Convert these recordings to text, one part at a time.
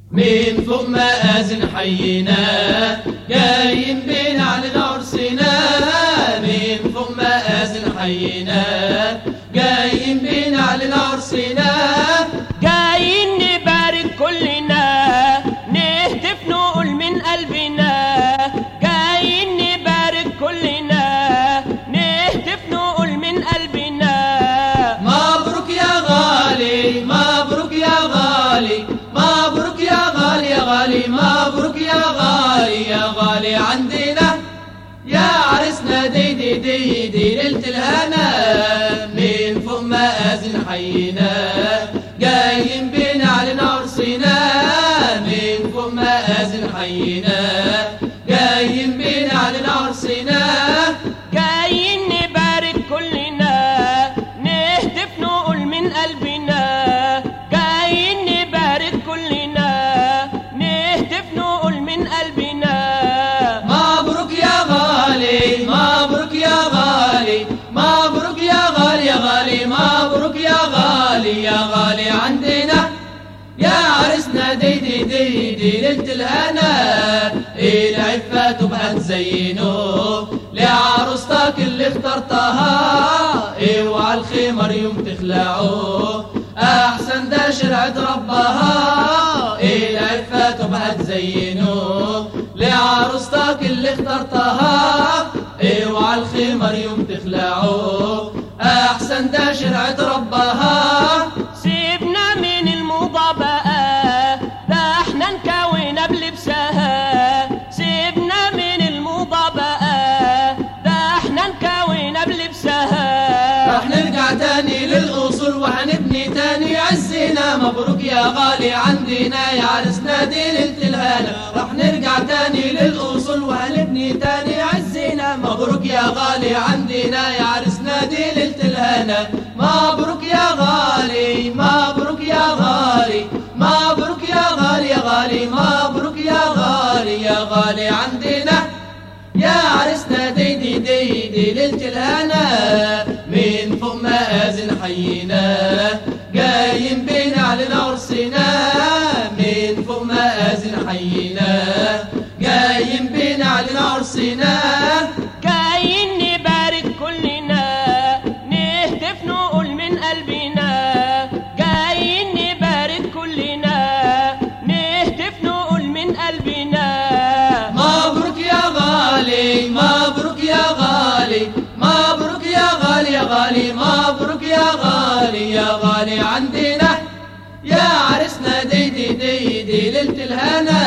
من فوق مآذن حينا جايين بين على عرسنا من فوق مآذن حينا جايين بين على عرسنا جايين نبارك كلنا نهتف نقول من قلبنا جايين نبارك كلنا نهتف نقول من قلبنا مبروك يا غالي مبروك يا غالي مبروك يا غالي يا غالي مبروك يا غالي يا غالي عندنا يا عرسنا دي دي دي دي ليلة الهنا من فوق مآذن حينا جايين بينا على عرسنا من فوق مآذن حينا جايين بينا على عرسنا جايين نبارك كلنا نهتف نقول من قلبنا جايين نبارك كلنا نهتف نقول من قلبنا مبروك يا غالي مبروك يا غالي مبروك يا غالي يا غالي مبروك يا غالي يا غالي عندنا يا عرسنا دي دي دي دي ليلة الهنا العفة تبقى تزينه لعروستك اللي اخترتها اوعى الخمر يوم تخلعه احسن ده شرعة ربها العفة تبقى تزينه لعروستك اللي اخترتها اوعى الخمر يوم تخلعه احسن ده شرعة ربها سيبنا من الموضة بقى ده احنا نكوينا بلبسها سيبنا من الموضة بقى ده احنا نكوينا بلبسها راح نرجع تاني للأصول وهنبني تاني عزنا مبروك يا غالي عندنا يا عرسنا دي ليلة الهنا راح نرجع تاني للأصول وهنبني تاني عزنا مبروك يا غالي عندنا يا عرسنا دي ليلة الهنا مبروك يا غالي مبروك يا غالي مبروك يا غالي يا غالي مبروك يا غالي يا غالي عندنا يا عرسنا دي دي دي دي ليلة الهنا من فوق مآذن حينا جايين بينا على عرسنا من فوق مآذن حينا جايين بينا على عرسنا جايين نبارك كلنا نهتف نقول من قلبنا جايين نبارك كلنا نهتف نقول من قلبنا مبروك يا غالي مبروك يا غالي مبروك يا غالي يا غالي مبروك يا غالي يا غالي عندنا يا عرسنا دي دي دي دي ليلة الهنا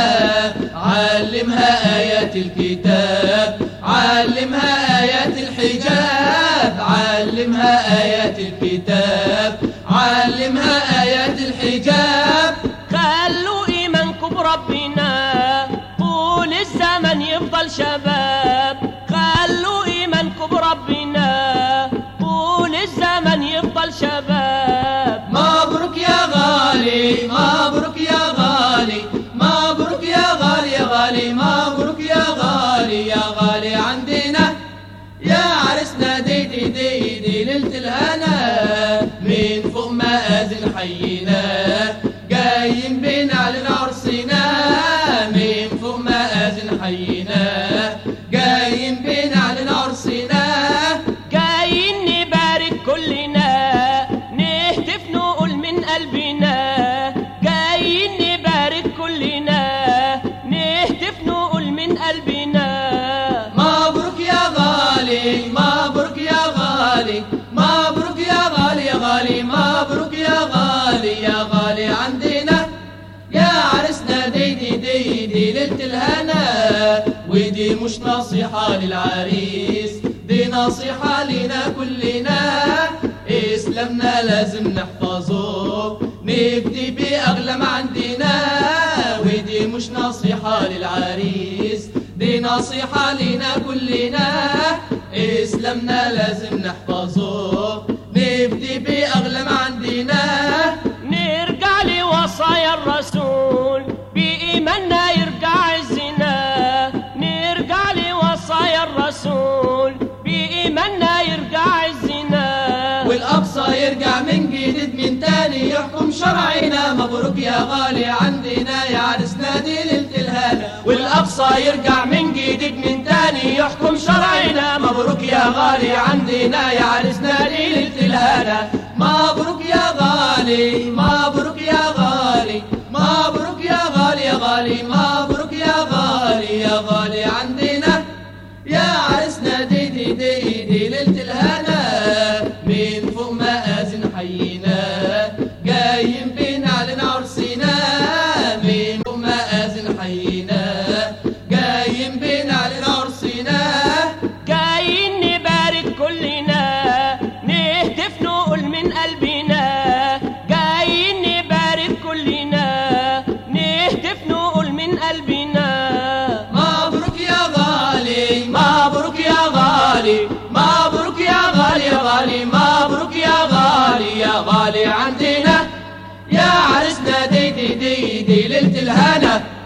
علمها آيات الكتاب علمها آيات الحجاب علمها آيات الكتاب علمها آيات الحجاب خلوا ايمانكم بربنا طول الزمن يفضل شباب خلوا ايمانكم بربنا طول الزمن يفضل شباب مبروك يا غالي مبروك يا غالي مبروك يا غالي يا غالي مبروك يا غالي يا غالي عندنا يا عرسنا دي دي دي دي ليلة الهنا من فوق مآذن حينا جايين بينا على عرسنا من فوق مآذن حينا جايين بينا على عرسنا جايين نبارك كلنا نهتف نقول من قلبنا جايين نبارك كلنا نهتف نقول من قلبنا مبروك يا غالي مبروك يا غالي مبروك يا غالي يا غالي مبروك يا غالي يا غالي عندنا يا عرسنا دي دي دي دي ليلة الهنا ودي مش نصيحة للعريس دي نصيحة لنا كلنا اسلامنا لازم نحفظه نبدي بأغلى ما عندنا ودي مش نصيحة للعريس دي نصيحة لنا كلنا اسلامنا لازم نحفظه نبدي بأغلى ما عندنا نرجع لوصايا الرسول بإيماننا يرجع عزنا نرجع لوصايا الرسول بإيماننا يرجع عزنا والأقصى يرجع من جديد من تاني يحكم شرعنا مبروك يا غالي عندنا يا عرس الله يرجع من جديد من تاني يحكم شرعنا مبروك يا غالي عندنا يا عرسنا ليلة الهنا مبروك يا غالي مبروك يا غالي مبروك يا غالي يا غالي مبروك يا غالي يا غالي عندنا يا عرسنا دي دي دي دي ليلة الهنا من فوق مآذن حينا جايين بينا علينا عرسنا من فوق مآذن حينا جايين بينا علينا عرسنا جايين نبارك كلنا نهتف نقول من قلبنا جايين نبارك كلنا نهتف نقول من قلبنا مبروك يا غالي مبروك يا غالي مبروك يا غالي يا غالي مبروك يا غالي يا غالي عندنا يا عرسنا دي دي دي دي ليلة الهنا